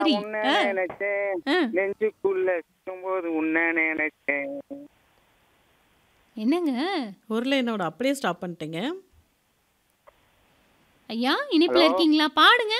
சரி. உன்னை ஆ. நினைச்சேன் ஆ. நெஞ்சுக்குள்ள இருக்கும்போது உன்னை நினைச்சேன் என்னங்க ஒரு லைனோட அப்படியே ஸ்டாப் பண்ணிட்டீங்க ஐயா இனிப்புல ஹலோ. இருக்கீங்களா பாடுங்க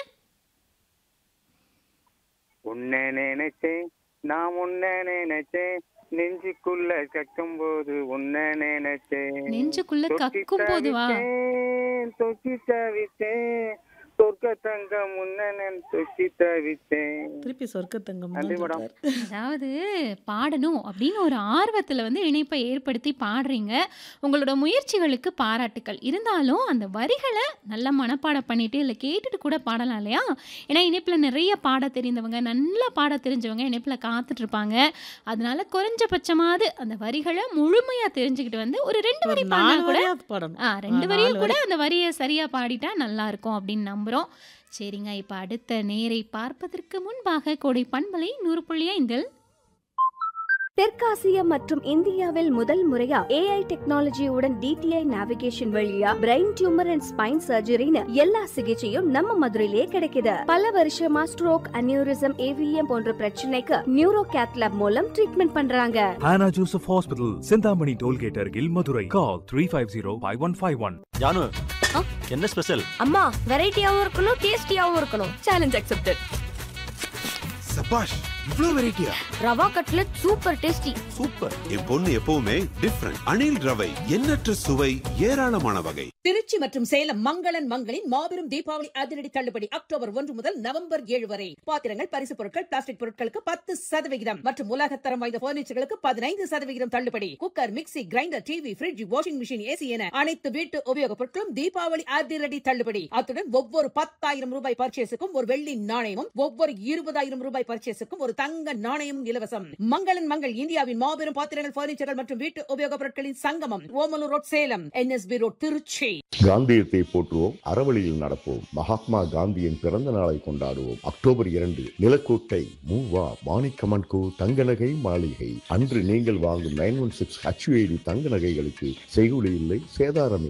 உன்னை நினைச்சேன் நான் உன்னை நினைச்சேன் நெஞ்சுக்குள்ள கக்கும்போது உன்னை நினைச்சேன் நெஞ்சுக்குள்ள தொட்டி கக்கும் போது வா தவித்தேன், தொட்டி தவித்தேன் சொர்க்க தங்கம் உன்னை தொட்டி தவித்தேன் திருப்பி சொர்க்கத்தங்கம் நன்றி மேடம். அதாவது பாடணும் அப்படின்னு ஒரு ஆர்வத்தில் வந்து இணைப்பை ஏற்படுத்தி பாடுறீங்க உங்களோட முயற்சிகளுக்கு பாராட்டுக்கள் இருந்தாலும் அந்த வரிகளை நல்லா மனப்பாடம் பண்ணிட்டு இல்லை கேட்டுட்டு கூட பாடலாம் இல்லையா ஏன்னா இணைப்பில் நிறைய பாட தெரிந்தவங்க நல்லா பாட தெரிஞ்சவங்க இணைப்பில் காத்துட்டு இருப்பாங்க அதனால குறைஞ்சபட்சமாவது அந்த வரிகளை முழுமையாக தெரிஞ்சுக்கிட்டு வந்து ஒரு ரெண்டு ஒரு வரி நாலு பாடினா கூட வரையாவது பாடணும் ஆ ரெண்டு ஆ, வரியும் நாலு கூட அந்த வரியை சரியா பாடிட்டா நல்லா இருக்கும் அப்படின்னு நம்புறோம் சரிங்க இப்ப அடுத்த நேரை பார்ப்பதற்கு முன்பாக கோடை பண்பலை நூறு புள்ளி ஐந்தில் தெற்காசியா மற்றும் இந்தியாவில் முதல் முறையா ஏஐ டெக்னாலஜியுடன் டிடிஐ நேவிகேஷன் வழியா பிரெயின் டியூமர் அண்ட் ஸ்பைன் சர்ஜரின்னு எல்லா சிகிச்சையும் நம்ம மதுரையிலே கிடைக்குது பல வருஷமா ஸ்ட்ரோக் அனியூரிசம் ஏவிஎம் போன்ற பிரச்சனைக்கு நியூரோ கேத்லாப் மூலம் ட்ரீட்மெண்ட் பண்றாங்க Anna Joseph Hospital, Sindhamani Tollgate Argil, Madurai. Call 350-5151. Janu என்ன ஸ்பெஷல் அம்மா வெரைட்டியாவும் இருக்கணும் டேஸ்டியாவும் இருக்கணும் சேலஞ்ச் அக்செப்டட் சபாஷ் இவ்ளோ வெரைட்டியா rava cutlet super tasty super என் பொண்ணு எப்பவுமே டிஃப்ரெண்ட் அணில் ரவை எண்ணற்ற சுவை ஏராளமான வகை திருச்சி மற்றும் சேலம் மங்களன் மங்களின் மாபெரும் தீபாவளி அதிரடி தள்ளுபடி அக்டோபர் ஒன்று முதல் நவம்பர் ஏழு வரை பாத்திரங்கள் பரிசு பொருட்கள் பிளாஸ்டிக் பொருட்களுக்கு பத்து சதவிகிதம் மற்றும் உலகத்தரம் வாய்ந்த பர்னிச்சர்களுக்கு பதினைந்து சதவிகிதம் தள்ளுபடி cooker mixie grinder TV fridge washing machine AC என அனைத்து வீட்டு உபயோகப் பொருட்களும் தீபாவளி அதிரடி தள்ளுபடி அத்துடன் ஒவ்வொரு பத்தாயிரம் ரூபாய் பர்ச்சேஸுக்கும் ஒரு வெள்ளி நாணயமும் ஒவ்வொரு இருபதாயிரம் ரூபாய் பர்ச்சேஸுக்கும் ஒரு தங்க நாணயமும் இலவசம் மங்களன் மங்கள் இந்தியாவின் மாபெரும் பாத்திரங்கள் பர்னிச்சர்கள் மற்றும் வீட்டு உபயோகப் பொருட்களின் சங்கமம் Omalur road Salem NSB road Trichy காந்தியத்தை போற்றுவோம் அறவழியில் நடப்போம் மகாத்மா காந்தியின் பிறந்த நாளை கொண்டாடுவோம் அக்டோபர் இரண்டு நிலக்கோட்டை மூவா மாணிக்கமன் கோ தங்க நகை மாளிகை அன்று நீங்கள் வாங்கும் நைன் ஒன் சிக்ஸ் ஹச்ஐடி தங்க நகைகளுக்கு செய்குலி இல்லை சேதாரம் இல்லை